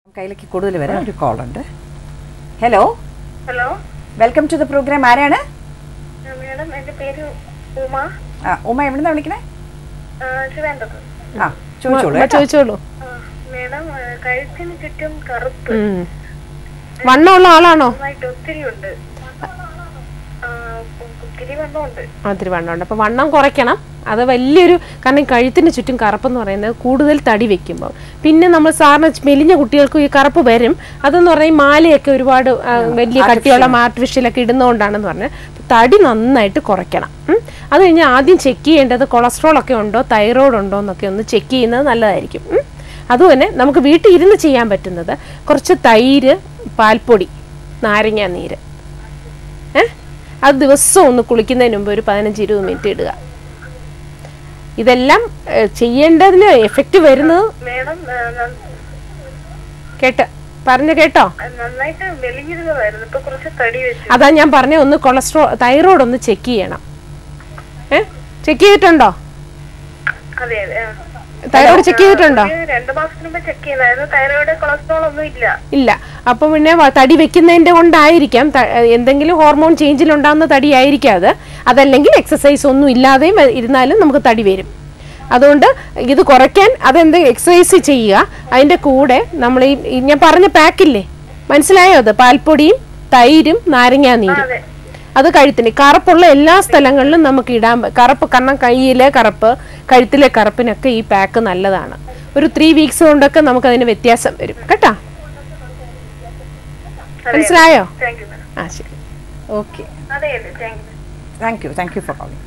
കയ്യിലേക്ക് കൂടുതൽ വരാം ഒരു കോൾ ഉണ്ട് hello hello welcome to the program ആരാണ് മേഡം എൻ്റെ പേര് ഉമ ആ ഉമ്മ എവിടുന്നാ വിളിക്കണേ ആ, ട്രിവാൻഡ്രത്ത് ആ ചോദിച്ചോളൂ ഉമ്മ കേട്ടോ. ചോദിച്ചോളൂ ആ, മേഡം ആ, കഴുത്തിന് ചുറ്റും കറുപ്പ് ഉം. വണ്ണമുള്ള ആളാണോ നന്നായിട്ട് ഒത്തിരി ഉണ്ട് ആ, ഒത്തിരി വണ്ണമുണ്ട് ഒത്തിരി വണ്ണമുണ്ട് അപ്പോൾ വണ്ണം കുറയ്ക്കണം അത് വലിയൊരു കാരണം ഈ കഴുത്തിന് ചുറ്റും കറുപ്പെന്ന് പറയുന്നത് കൂടുതൽ തടി വെക്കുമ്പോൾ പിന്നെ നമ്മൾ സാറിന് മെലിഞ്ഞ കുട്ടികൾക്ക് ഈ കറുപ്പ് വരും അതെന്ന് പറഞ്ഞാൽ ഈ മാലയൊക്കെ ഒരുപാട് ആ, വലിയ കട്ടിയുള്ള ആർട്ടിഫിഷ്യലൊക്കെ ഇടുന്നതുകൊണ്ടാണെന്ന് പറഞ്ഞാൽ തടി നന്നായിട്ട് കുറയ്ക്കണം ഉം. അത് കഴിഞ്ഞ് ആദ്യം ചെക്ക് ചെയ്യേണ്ടത് കൊളസ്ട്രോൾ ഒക്കെ ഉണ്ടോ തൈറോയ്ഡ് ഉണ്ടോ എന്നൊക്കെ ഒന്ന് ചെക്ക് ചെയ്യുന്നത് നല്ലതായിരിക്കും ഉം. അതുപോലെ നമുക്ക് വീട്ടിൽ ഇരുന്ന് ചെയ്യാൻ പറ്റുന്നത് കുറച്ച് തൈര് പാൽപ്പൊടി നാരങ്ങ നീര് ഏ അത് ദിവസവും ഒന്ന് കുളിക്കുന്നതിന് മുമ്പ് ഒരു പതിനഞ്ച് ഇരുപത് മിനിറ്റ് ഇടുക ഇതെല്ലാം ഏ, ചെയ്യേണ്ടതിന് എഫക്റ്റ് വരുന്നത് മേഡം ആ, ന- കേട്ട് പറഞ്ഞു കേട്ടോ നന്നായിട്ട് മെലിഞ്ഞിരുന്നതായിരുന്നു ഇപ്പൊ കുറച്ച് തടി വെച്ചു അതാ ഞാൻ പറഞ്ഞ ഒന്ന് കൊളസ്ട്രോൾ തൈറോയ്ഡ് ഒന്ന് ചെക്ക് ചെയ്യണം ഏ ചെക്ക് ചെയ്തിട്ടുണ്ടോ അതെ അതെ ആ. തൈറോയ്ഡ് ചെക്ക് ചെയ്തിട്ടുണ്ടോ ഒരു രണ്ടു മാസത്തിന് മുമ്പ് ചെക്ക് ചെയ്തായിരുന്നു തൈറോയിഡ് കൊളസ്ട്രോൾ ഒന്നും ഇല്ല ഇല്ല അപ്പൊ പിന്നെ വ- തടി വെക്കുന്നതിന്റെ കൊണ്ടായിരിക്കാം ത- എന്തെങ്കിലും ഹോർമോൺ ചേഞ്ചിൽ ഉണ്ടാകുന്ന തടി ആയിരിക്കാം അത് അതല്ലെങ്കിൽ എക്സസൈസ് ഒന്നും ഇല്ലാതെയും വ- ഇരുന്നാലും നമുക്ക് തടി വരും അതുകൊണ്ട് ഇത് കുറയ്ക്കാൻ അതെന്ത് എക്സസൈസ് ചെയ്യുക അതിന്റെ കൂടെ നമ്മൾ ഈ ഈ ഞാൻ പറഞ്ഞ പാക്കില്ലേ മനസ്സിലായോ അത് പാൽപ്പൊടിയും തൈരും നാരങ്ങാ നീരും അതെ അത് കഴുത്തിന് കറുപ്പുള്ള എല്ലാ സ്ഥലങ്ങളിലും നമുക്ക് ഇടാൻ പ- കറുപ്പ് കാരണം കയ്യിലെ കറുപ്പ് കഴുത്തിലെ കറുപ്പിനൊക്കെ ഈ പാക്ക് നല്ലതാണ് ഒരു ത്രീ വീക്സ് കൊണ്ടൊക്കെ നമുക്ക് അതിന് വ്യത്യാസം വരും കേട്ടോ മനസ്സിലായോ താങ്ക് യു മേഡം ആ ശരി ഓക്കെ അതെ അതെ thank you thank you thank you for calling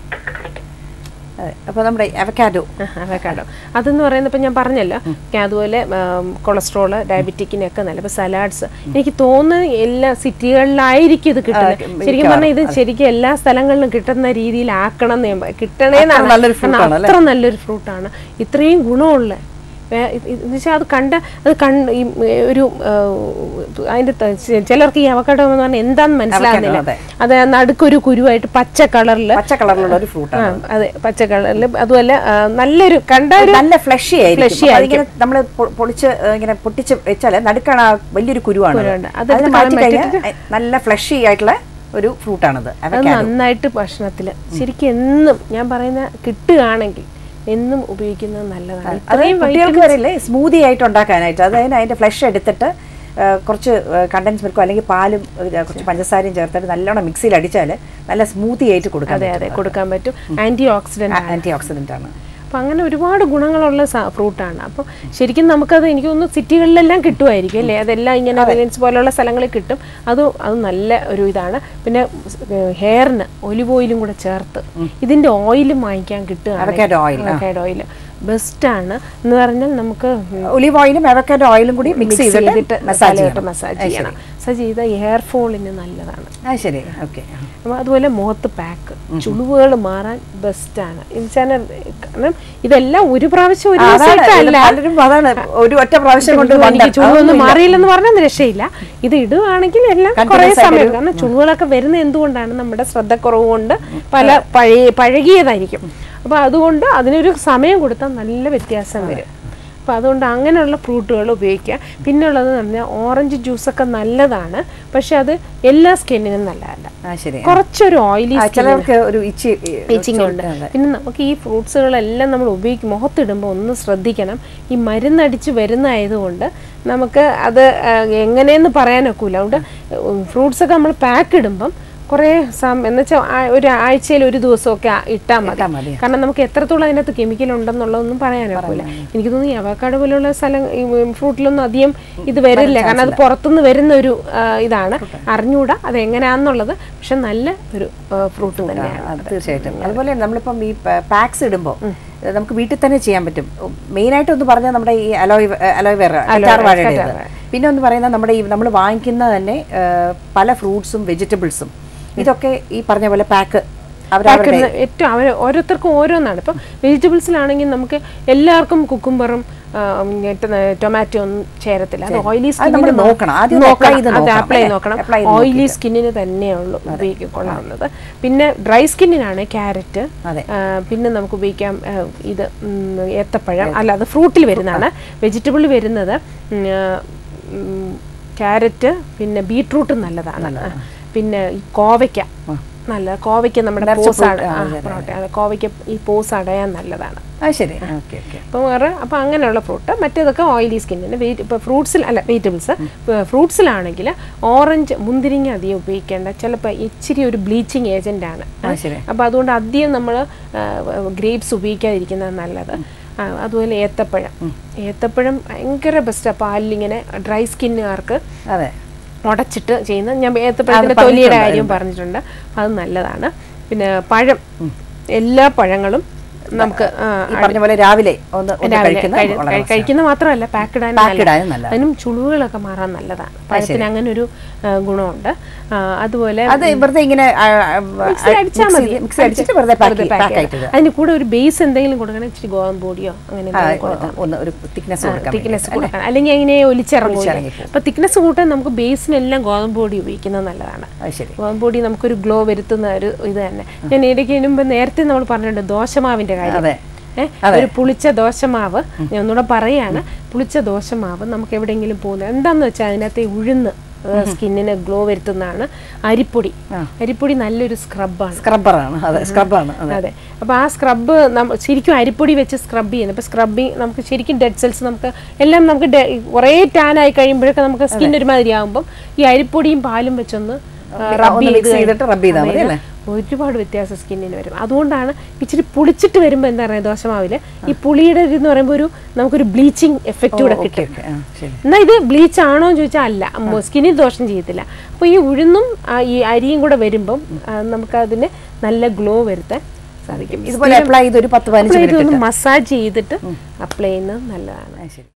അതെ അപ്പോൾ നമ്മുടെ അവക്കാഡോ അവക്കാഡോ അതെന്ന് പറയുന്നത് ഇപ്പം ഞാൻ പറഞ്ഞല്ലോ അതുപോലെ കൊളസ്ട്രോള് ഡയബറ്റിക്കിനൊക്കെ നല്ല ഇപ്പം സലാഡ്സ് എനിക്ക് തോന്നുന്നു എല്ലാ സിറ്റികളിലായിരിക്കും ഇത് കിട്ടുന്നത് ആ, ശരിക്കും പറഞ്ഞാൽ ഇത് ശരിക്കും എല്ലാ സ്ഥലങ്ങളിലും കിട്ടുന്ന രീതിയിലാക്കണം എന്ന് ഞാൻ പറ- കിട്ടണേന്നാണ് അത്ര നല്ലൊരു fruit കാരണം ആണല്ലേ? അത്ര നല്ലൊരു ഫ്രൂട്ടാണ് ഇത്രയും ഗുണമുള്ള എന്ന് വെച്ചാൽ അത് കണ്ട അത് കണ്ട് ഈ ഏ, ഒരു ആ, അതിന്റെ ത- ചെ- ചിലർക്ക് ഈ അവക്കടോ എന്ന് പറഞ്ഞാൽ എന്താന്ന് മനസ്സിലാകുന്നില്ല അതെ. അത് നടുക്കൊരു കുരുവായിട്ട് പച്ച കളറിൽ പച്ച കളറിലുള്ള ഒരു ഫ്രൂട്ടാണ് ആ, അതെ പച്ച കളറിൽ അതുപോലെ ആ, നല്ലൊരു കണ്ട ഒരു നല്ല ഫ്ലഷി ആയിരിക്കും Fleshy അപ്പോൾ അതിങ്ങനെ നമ്മൾ പൊളിച്ച് ഏഹ്, ഇങ്ങനെ പൊട്ടിച്ച് വെച്ചാൽ നടുക്കാണ് ആ വലിയൊരു കുരുവാണ് കുരുവുണ്ട്. അത് അതെടുത്ത് മാറ്റി കളയാൻ കഴിഞ്ഞാൽ നല്ല ഫ്ലഷി ആയിട്ടുള്ള ഒരു ഫ്രൂട്ടാണത് അത് അവക്കാഡോ നന്നായിട്ട് ഭക്ഷണത്തില് ശരിക്കും എന്നും ഞാൻ പറയുന്ന കിട്ടുകയാണെങ്കിൽ എന്നും ഉപയോഗിക്കുന്നത് നല്ലതാണ് അത് ഇത്രയും കുട്ടികൾക്ക് വരെയില്ലേ സ്മൂതി ആയിട്ട് ഉണ്ടാക്കാനായിട്ട് അതായത് അതിന്റെ ഫ്ലഷ് എടുത്തിട്ട് ആ, കുറച്ച് കണ്ടൻസ് മിൽക്കോ അല്ലെങ്കിൽ പാലും ഒരു കുറച്ച് പഞ്ചസാരയും ചേർത്തിട്ട് നല്ലോണം മിക്സിയിൽ അടിച്ചാൽ നല്ല സ്മൂത്തി ആയിട്ട് കൊടുക്കാൻ അതെ അതെ കൊടുക്കാൻ പറ്റും ആന്റി ഓക്സിഡന്റ് ആണ് ആന്റി ഓക്സിഡന്റ് ആണ് അപ്പം അങ്ങനെ ഒരുപാട് ഗുണങ്ങളുള്ള ഫ്രൂട്ടാണ് അപ്പം ശരിക്കും നമുക്കത് എനിക്ക് തോന്നുന്നു സിറ്റികളിലെല്ലാം കിട്ടുമായിരിക്കും അല്ലേ അതെല്ലാം ഇങ്ങനെ റിലയൻസ് പോലുള്ള സ്ഥലങ്ങളിൽ കിട്ടും അത് അത് നല്ല ഒരു ഇതാണ് പിന്നെ ഹെയറിന് ഒലിവ് ഓയിലും കൂടെ ചേർത്ത് ഇതിന്റെ ഓയിലും വാങ്ങിക്കാൻ കിട്ടുകയാണ് Avocado oil, ആ. ഓയിൽ ബെസ്റ്റാണ് എന്ന് പറഞ്ഞാൽ നമുക്ക് ഒലിവ് ഓയിലും അവക്കാഡോ ഓയിലും കൂടി മിക്സ് ചെയ്തിട്ട് മസാജ് ചെയ്യണം മസാജ് ചെയ്യണം മസാജ് ചെയ്ത ഹെയർ ഫോളിന് നല്ലതാണ് ആ ശരി ഓക്കെ അപ്പോൾ അതുപോലെ മുഖത്ത് പാക്ക് ചുളിവുകൾ മാറാൻ ബെസ്റ്റാണ് കാരണം ഇതെല്ലാം ഒരു പ്രാവശ്യം ഒരു ദിവസമായിട്ടല്ല പലരും അതാണ് ഒരു ഒറ്റ പ്രാവശ്യം കൊണ്ട് എനിക്ക് wonder. ചുളിവൊന്നും അതൊന്നുമില്ല. മാറിയില്ലെന്ന് പറഞ്ഞാൽ രക്ഷയില്ല ഇത് ഇടുകയാണെങ്കിൽ എല്ലാം Continuous കുറേ ആയിട്ട് സമയം ഒരു- കാരണം ചുളിവുകളൊക്കെ വരുന്നത് എന്തുകൊണ്ടാണ് നമ്മുടെ ശ്രദ്ധക്കുറവ് കൊണ്ട് പല പഴയ പഴകിയതായിരിക്കും അപ്പൊ അതുകൊണ്ട് അതിനൊരു സമയം കൊടുത്താൽ നല്ല വ്യത്യാസം വരും അപ്പോൾ അതുകൊണ്ട് അങ്ങനെയുള്ള ഫ്രൂട്ടുകൾ ഉപയോഗിക്കുക പിന്നെ ഉള്ളത് എന്ന് പറഞ്ഞാൽ ഓറഞ്ച് ജ്യൂസൊക്കെ നല്ലതാണ് പക്ഷെ അത് എല്ലാ സ്കിന്നിനും നല്ലതല്ല ആ ശരി കുറച്ചൊരു ഓയിലി ആ, ചിലർക്ക് ഒരു ഇച്ചി ടീച്ചിങ് ഉണ്ട് പിന്നെ നമുക്ക് ഈ ഫ്രൂട്ട്സുകളെല്ലാം നമ്മൾ ഉപയോഗിക്കും മുഖത്തിടുമ്പോൾ ഒന്ന് ശ്രദ്ധിക്കണം ഈ മരുന്നടിച്ച് വരുന്നതായതുകൊണ്ട് നമുക്ക് അത് ആ, എങ്ങനെയെന്ന് പറയാനൊക്കില്ല അതുകൊണ്ട് ഫ്രൂട്ട്സൊക്കെ നമ്മൾ പാക്ക് ഇടുമ്പം കുറേ സം എന്ന് വെച്ചാൽ ഒരു ആഴ്ചയിൽ ഒരു ദിവസമൊക്കെ ആ- ഇട്ടാൽ മതി ഇട്ടാ മതി. കാരണം നമുക്ക് എത്രത്തോളം അതിനകത്ത് കെമിക്കൽ ഉണ്ടെന്നുള്ളതൊന്നും പറയാനൊക്കില്ല എനിക്ക് തോന്നുന്നു ഈ അവക്കാട് പോലുള്ള സ്ഥലം ഈ ഫ്രൂട്ടിലൊന്നും അധികം ഇത് വരില്ല കാരണം അത് പുറത്തുനിന്ന് വരുന്ന ഒരു ആ, ഇതാണ് അറിഞ്ഞൂടാ അത് എങ്ങനെയാന്നുള്ളത് പക്ഷെ നല്ല ഒരു ഫ്രൂട്ട് തന്നെയാണ് അത് തീർച്ചയായിട്ടും അതുപോലെ നമ്മളിപ്പം ഈ പാക്സ് ഇടുമ്പോൾ നമുക്ക് വീട്ടിൽ തന്നെ ചെയ്യാൻ പറ്റും മെയിനായിട്ട് ഒന്ന് പറഞ്ഞാൽ നമ്മുടെ ഈ അലോയ് അലോവേറ വാഴയുടെ പിന്നെ ഒന്ന് പറയുന്നത് നമ്മുടെ ഈ നമ്മൾ വാങ്ങിക്കുന്ന തന്നെ ആ, പല ഫ്രൂട്ട്സും വെജിറ്റബിൾസും ഇതൊക്കെ ഈ പറഞ്ഞ പോലെ പാക്ക് അവരവരുടെ പാക്കുന്ന ഏറ്റവും അവർ ഓരോരുത്തർക്കും ഓരോന്നാണ് ഇപ്പം വെജിറ്റബിൾസിലാണെങ്കിൽ നമുക്ക് എല്ലാവർക്കും കുക്കുംബറും ടൊമാറ്റോ ഒന്നും ചേരത്തില്ല അത് ഓയിലി അത് നമ്മള് നോക്കണം. ആദ്യം അത് apply ചെയ്ത് അത് നോക്കണം, അപ്ലൈ അല്ലേ? നോക്കണം apply ചെയ്ത് ഓയിലി സ്കിന്നിന് തന്നെയുള്ളൂ ഉപയോഗിക്കൊള്ളാവുന്നത് പിന്നെ ഡ്രൈ സ്കിന്നിനാണ് ക്യാരറ്റ് അതെ. പിന്നെ നമുക്ക് ഉപയോഗിക്കാം ആ, ഇത് ഉം, ഏത്തപ്പഴം അല്ല അത് ഫ്രൂട്ടിൽ വരുന്നതാണ് വെജിറ്റബിൾ വരുന്നത് ഉം, ആ, ക്യാരറ്റ് പിന്നെ ബീട്രൂട്ട് നല്ലതാണ് ആ. പിന്നെ ഈ കോവയ്ക്ക നല്ല കോവയ്ക്ക നമ്മുടെ നിറച്ച പോസ് fruit, ആ, അതെ, പ്രോട്ടീൻ കോവയ്ക്ക ഈ പോസ് അടയാൻ നല്ലതാണ് ആ ശരി ഓക്കെ ഓക്കെ അപ്പോൾ വേറെ അപ്പോൾ അങ്ങനെയുള്ള ഫ്രൂട്ട് മറ്റേതൊക്കെ ഓയിലി സ്കിന്നിന് വെയിറ്റ് ഇപ്പോൾ ഫ്രൂട്ട്സിൽ അല്ല വെജിറ്റബിൾസ് ഫ്രൂട്ട്സിലാണെങ്കിൽ ഓറഞ്ച് മുന്തിരിങ്ങ അധികം ഉപയോഗിക്കേണ്ട ചിലപ്പോൾ ഇച്ചിരി ഒരു ബ്ലീച്ചിങ് ഏജൻ്റ് ആണ് ആ ശരി അപ്പോൾ അതുകൊണ്ട് അധികം നമ്മൾ ഗ്രേപ്സ് ഉപയോഗിക്കാതിരിക്കുന്നത് നല്ലത് ആ, അതുപോലെ ഏത്തപ്പഴം ഏത്തപ്പഴം ഭയങ്കര ബെസ്റ്റാണ് പാലിലിങ്ങനെ ഡ്രൈ സ്കിന്നുകാർക്ക് അതെ ഉടച്ചിട്ട് ചെയ്യുന്ന ഞാൻ ഏത്തപ്പഴത്തിൻ്റെ അത് തൊലിയുടെ പറഞ്ഞിട്ടുണ്ട് കാര്യം പറഞ്ഞിട്ടുണ്ട് അത് നല്ലതാണ് പിന്നെ പഴം എല്ലാ പഴങ്ങളും നമുക്ക് ആ, ഈ പറഞ്ഞ പോലെ രാവിലെ ഒന്ന് ഒന്ന് രാവിലെ കഴിക്കുന്നത് കഴി- വളരെ കഴി- കഴിക്കുന്ന മാത്രമല്ല പാക്കഡ് Packed ആയാലും നല്ലതാണ്. അതിനും ചുളിവുകളൊക്കെ മാറാൻ നല്ലതാണ് പഴത്തിന് അങ്ങനെ ഒരു ആ, ഗുണമുണ്ട് ആ, അതുപോലെ അത് വെറുതെ ഇങ്ങനെ ആ, ആ, മിക്സിയിൽ അടിച്ചാൽ mix മതി ചെയ്ത് mix അടിച്ചിട്ട് വെറുതെ പാക്ക് വെറുതെ pack പാക്ക് ചെയ്ത്. ആയിട്ട് അതിന് കൂടെ ഒരു ബേസ് എന്തെങ്കിലും കൊടുക്കണം ഇച്ചിരി ഗോതമ്പ് പൊടിയോ അങ്ങനെ എന്തെങ്കിലും കൊടുക്കണം ഒന്ന് ഒരു തിക്നെസ് കൊടുക്കാൻ തിക്നെസ് വേണ്ടിയിട്ട്, കൊടുക്കണം അല്ലെങ്കിൽ ഇങ്ങനെ ഒലിച്ചിറങ്ങും ഒലിച്ചിറങ്ങിപ്പോവും. അപ്പൊ തിക്നെസ് കൂട്ടാൻ നമുക്ക് ബേസിനെല്ലാം ഗോതമ്പ് പൊടി ഉപയോഗിക്കുന്നത് നല്ലതാണ് അല്ലേ? അത് ശരി ഗോതമ്പ് പൊടി നമുക്കൊരു ഗ്ലോ വരുത്തുന്ന ഒരു ഇത് തന്നെ ഞാൻ ഇടയ്ക്ക് മുമ്പ് നേരത്തെ നമ്മൾ പറഞ്ഞിട്ടുണ്ട് ദോശമാവിന്റെ കാര്യം അതെ ഏ, ഒരു പുളിച്ച ദോശമാവ് ഞാൻ ഒന്നുകൂടെ പറയാണ് പുളിച്ച ദോശമാവ് നമുക്ക് എവിടെയെങ്കിലും പോകുന്നത് എന്താന്ന് വെച്ചാൽ അതിനകത്ത് ഈ ഉഴുന്ന് സ്കിന്നിന് ഗ്ലോ വരുത്തുന്നതാണ് അരിപ്പൊടി അരിപ്പൊടി നല്ലൊരു സ്ക്രബാണ് സ്ക്രബ്ബറാണ് അതെ സ്ക്രബ്ബാണ് അതെ അതെ അപ്പോൾ ആ സ്ക്രബ് നമ്മ ശരിക്കും അരിപ്പൊടി വെച്ച് സ്ക്രബ് ചെയ്യുന്നത് ഇപ്പോൾ സ്ക്രബിങ് നമുക്ക് ശരിക്കും ഡെഡ് സെൽസ് നമുക്ക് എല്ലാം നമുക്ക് ഡെ- കുറേ ടാൻ ആയി കഴിയുമ്പോഴൊക്കെ നമുക്ക് സ്കിൻ ഒരുമാതിരി ആകുമ്പം ഈ അരിപ്പൊടിയും പാലും വെച്ചൊന്ന് റബ്ബ് ഒന്ന് mix ചെയ്തിട്ട് rub ചെയ്താൽ മതി അല്ലേ? ഒരുപാട് വ്യത്യാസം സ്കിന്നിന് വരും അതുകൊണ്ടാണ് ഇച്ചിരി പുളിച്ചിട്ട് വരുമ്പോൾ എന്താ പറയുക ദോശമാവില് ഈ പുളിയുടെ ഒരു എന്ന് പറയുമ്പോൾ ഒരു നമുക്കൊരു ബ്ലീച്ചിങ് എഫക്റ്റ് കൂടെ ഓക്കെ കിട്ടും ഓക്കെ ആ ശരി എന്നാൽ ഇത് ബ്ലീച്ച് ആണോ എന്ന് ചോദിച്ചാൽ അല്ല സ്കിന്നിന് ദോഷം ചെയ്യത്തില്ല അപ്പോൾ ഈ ഉഴുന്നും ആ, ഈ അരിയും കൂടെ വരുമ്പം ആ, നമുക്കതിന് നല്ല ഗ്ലോ വരുത്താൻ സാധിക്കും ഇതുപോലെ അപ്ലൈ ചെയ്ത് ഒരു പത്ത് പതിനഞ്ച് അപ്ലൈ മിനിറ്റ് ചെയ്തൊന്ന് മസാജ് ചെയ്തിട്ട് അപ്ലൈ ചെയ്യുന്നത് നല്ലതാണ് ശരി